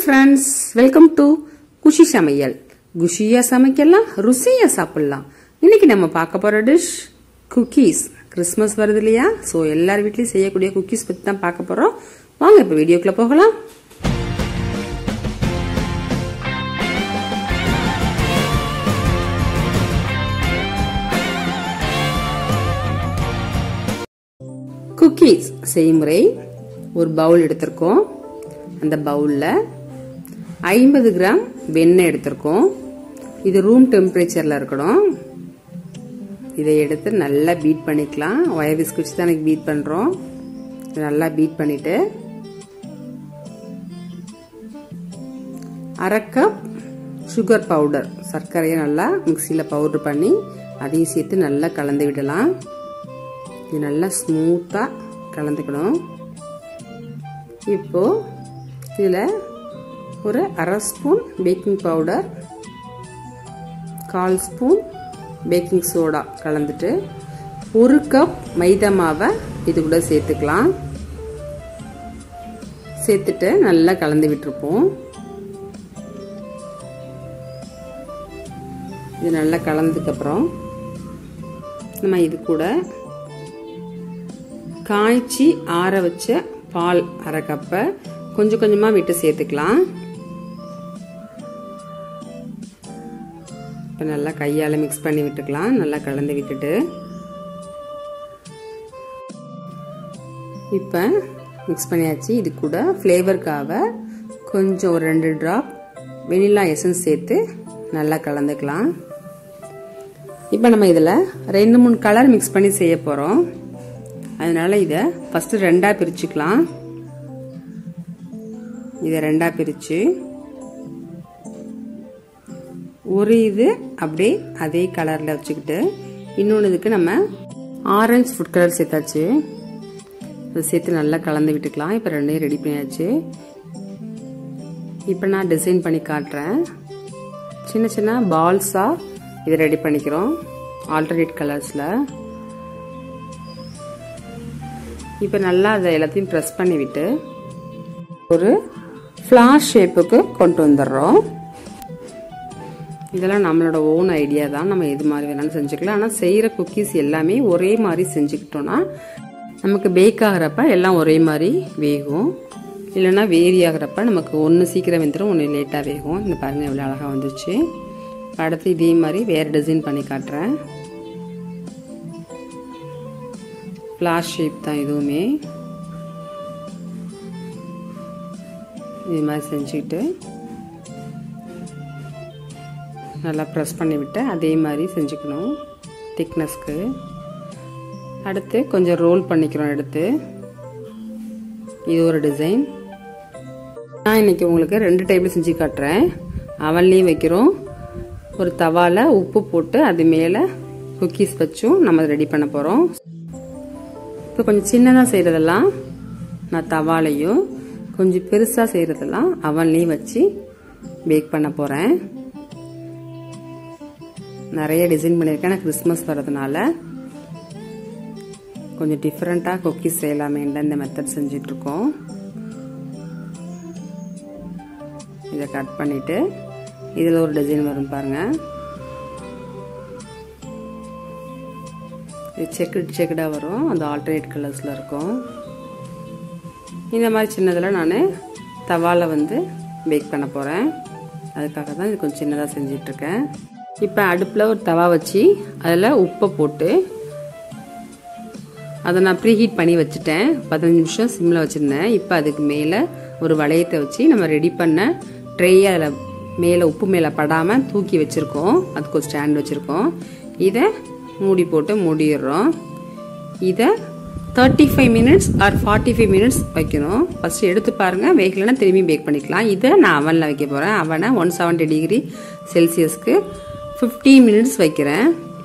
friends welcome to குஷி சமையல் குஷியா சமைக்கலாம் ருசியா சாப்பிடலாம் இன்னைக்கு நம்ம பார்க்க போற டிஷ் குக்கீஸ் கிறிஸ்மஸ் வருது இல்லையா ஸோ எல்லார் வீட்லயும் செய்யக்கூடிய குக்கீஸ் பத்தி தான் பார்க்க போறோம் வாங்க இப்போ வீடியோக்குள்ள போகலாம் குக்கீஸ் செய்முறை ஒரு பவுல் எடுத்திருக்கோம் அந்த பவுலில் ஐம்பது கிராம் வெண்ணெய் எடுத்திருக்கோம் இது ரூம் டெம்பரேச்சரில் இருக்கணும் இதை எடுத்து நல்லா பீட் பண்ணிக்கலாம் ஒயர் பிஸ்கட்ஸ் தான் எனக்கு பீட் பண்ணுறோம் நல்லா பீட் பண்ணிட்டு அரை கப் சுகர் பவுடர் சர்க்கரையை நல்லா மிக்சியில் பவுடர் பண்ணி அதையும் சேர்த்து நல்லா கலந்து விடலாம் இது நல்லா ஸ்மூத்தாக கலந்துக்கணும் இப்போ இதில் ஒரு அரை ஸ்பூன் பேக்கிங் பவுடர் கால் ஸ்பூன் பேக்கிங் சோடா கலந்துட்டு ஒரு கப் மைதா மாவை இது கூட சேர்த்துக்கலாம் சேர்த்துட்டு நல்லா கலந்து விட்டுருப்போம் இது நல்லா கலந்ததுக்கப்புறம் நம்ம இது கூட காய்ச்சி ஆற வச்ச பால் அரை கப்பை கொஞ்சம் கொஞ்சமாக விட்டு சேர்த்துக்கலாம் இப்போ நல்லா கையால் மிக்ஸ் பண்ணி விட்டுக்கலாம் நல்லா கலந்து விட்டுட்டு இப்போ மிக்ஸ் பண்ணியாச்சு இது கூட ஃப்ளேவருக்காக கொஞ்சம் ஒரு ரெண்டு ட்ராப் வெனிலா எசன்ஸ் சேர்த்து நல்லா கலந்துக்கலாம் இப்போ நம்ம இதில் ரெண்டு மூணு கலர் மிக்ஸ் பண்ணி செய்ய போகிறோம் அதனால இதை ஃபஸ்ட்டு ரெண்டாக பிரிச்சுக்கலாம் இதை ரெண்டாக பிரித்து ஒரு இது அப்படியே அதே கலரில் வச்சுக்கிட்டு இன்னொன்று இதுக்கு நம்ம ஆரஞ்சு ஃபுட் கலர் சேர்த்தாச்சு அதை சேர்த்து நல்லா கலந்து விட்டுக்கலாம் இப்போ ரெண்டையும் ரெடி பண்ணியாச்சு இப்போ நான் டிசைன் பண்ணி காட்டுறேன் சின்ன சின்ன பால்ஸாக இதை ரெடி பண்ணிக்கிறோம் ஆல்டர்னேட் கலர்ஸில் இப்போ நல்லா அதை எல்லாத்தையும் ப்ரெஸ் பண்ணி விட்டு ஒரு ஃப்ளார் ஷேப்புக்கு கொண்டு வந்துடுறோம் இதெல்லாம் நம்மளோட ஓன் ஐடியா தான் நம்ம எது மாதிரி வேணாலும் செஞ்சுக்கலாம் ஆனால் செய்கிற குக்கீஸ் எல்லாமே ஒரே மாதிரி செஞ்சுக்கிட்டோன்னா நமக்கு பேக் ஆகிறப்ப எல்லாம் ஒரே மாதிரி வேகும் இல்லைன்னா வேரி ஆகிறப்ப நமக்கு ஒன்று சீக்கிரம் வெந்துடும் ஒன்று லேட்டாக வேகும் இந்த பாருங்கள் எவ்வளோ அழகாக வந்துச்சு அடுத்து இதே மாதிரி வேறு டிசைன் பண்ணி காட்டுறேன் ஃப்ளாஷ் ஷேப் தான் இதுவுமே இது மாதிரி செஞ்சுக்கிட்டு நல்லா ப்ரெஸ் பண்ணி விட்டு அதே மாதிரி செஞ்சுக்கணும் திக்னஸ்க்கு அடுத்து கொஞ்சம் ரோல் பண்ணிக்கிறோம் எடுத்து இது ஒரு டிசைன் நான் இன்னைக்கு உங்களுக்கு ரெண்டு டைப்பில் செஞ்சு காட்டுறேன் அவன்லேயும் வைக்கிறோம் ஒரு தவாவில் உப்பு போட்டு அது மேலே குக்கீஸ் வச்சும் நம்ம ரெடி பண்ண போகிறோம் இப்போ கொஞ்சம் சின்னதாக செய்கிறதெல்லாம் நான் தவாலையும் கொஞ்சம் பெருசாக செய்கிறதெல்லாம் அவன்லேயும் வச்சு பேக் பண்ண போகிறேன் நிறைய டிசைன் பண்ணியிருக்கேன் நான் கிறிஸ்மஸ் வர்றதுனால கொஞ்சம் டிஃப்ரெண்ட்டாக குக்கீஸ் செய்யலாமேன்ற இந்த மெத்தட் செஞ்சிட்ருக்கோம் இதை கட் பண்ணிவிட்டு இதில் ஒரு டிசைன் வரும் பாருங்கள் இது செக்குடு செக்குடாக வரும் அந்த ஆல்டர்னேட் கலர்ஸில் இருக்கும் இந்த மாதிரி சின்னதில் நான் தவாவில் வந்து பேக் பண்ண போகிறேன் அதுக்காக தான் இது கொஞ்சம் சின்னதாக செஞ்சிட்ருக்கேன் இப்போ அடுப்பில் ஒரு தவா வச்சு அதில் உப்பை போட்டு அதை நான் ப்ரீஹீட் பண்ணி வச்சுட்டேன் பதினஞ்சு நிமிஷம் சிம்மில் வச்சுருந்தேன் இப்போ அதுக்கு மேலே ஒரு வளையத்தை வச்சு நம்ம ரெடி பண்ண ட்ரேயை அதில் மேலே உப்பு மேலே படாமல் தூக்கி வச்சுருக்கோம் அதுக்கு ஒரு ஸ்டாண்ட் வச்சுருக்கோம் இதை மூடி போட்டு மூடிடுறோம் இதை thirty five minutes or forty five minutes வைக்கணும் ஃபஸ்ட்டு எடுத்து பாருங்கள் வேகலைன்னா திரும்பி பேக் பண்ணிக்கலாம் இதை நான் அவனில் வைக்க போகிறேன் அவனை ஒன் செவன்ட்டி டிகிரி செல்சியஸ்க்கு ஃபிஃப்டி மினிட்ஸ் வைக்கிறேன்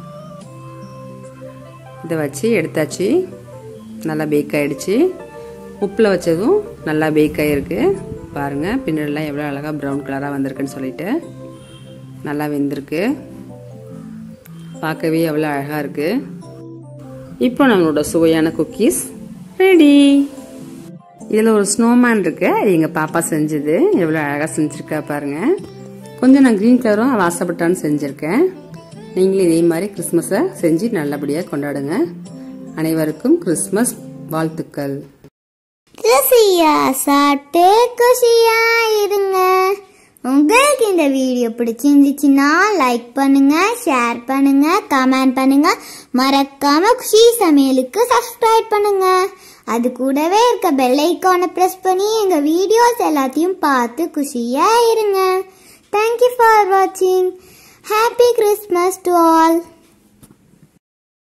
இதை வச்சு எடுத்தாச்சு நல்லா பேக் ஆகிடுச்சு உப்பில் வச்சதும் நல்லா பேக் ஆகிருக்கு பாருங்கள் பின்னாடிலாம் எவ்வளோ அழகாக ப்ரௌன் கலராக வந்திருக்குன்னு சொல்லிட்டு நல்லா வெந்திருக்கு பார்க்கவே எவ்வளோ அழகாக இருக்குது இப்போ நம்மளோட சுவையான குக்கீஸ் ரெடி இதில் ஒரு ஸ்னோமேன் இருக்கு அது எங்கள் பாப்பா செஞ்சது எவ்வளோ அழகாக செஞ்சுருக்கா பாருங்க கொஞ்சம் நான் க்ரீன் கலரும் அவ ஆசைப்பட்டான்னு செஞ்சுருக்கேன் நீங்களும் இதே மாதிரி கிறிஸ்மஸை செஞ்சு நல்லபடியாக கொண்டாடுங்க அனைவருக்கும் கிறிஸ்மஸ் வாழ்த்துக்கள் ருசியா சாப்பிட்டு குஷியா இருங்க உங்களுக்கு இந்த வீடியோ பிடிச்சிருந்துச்சுன்னா லைக் பண்ணுங்க ஷேர் பண்ணுங்க கமெண்ட் பண்ணுங்க மறக்காம குஷி சமையலுக்கு சப்ஸ்கிரைப் பண்ணுங்க அது கூடவே இருக்க பெல் ஐக்கானை ப்ரெஸ் பண்ணி எங்க வீடியோஸ் எல்லாத்தையும் பார்த்து குஷியா இருங்க தேங்க்யூ ஃபார் வாட்சிங் ஹாப்பி கிறிஸ்மஸ் டு ஆல்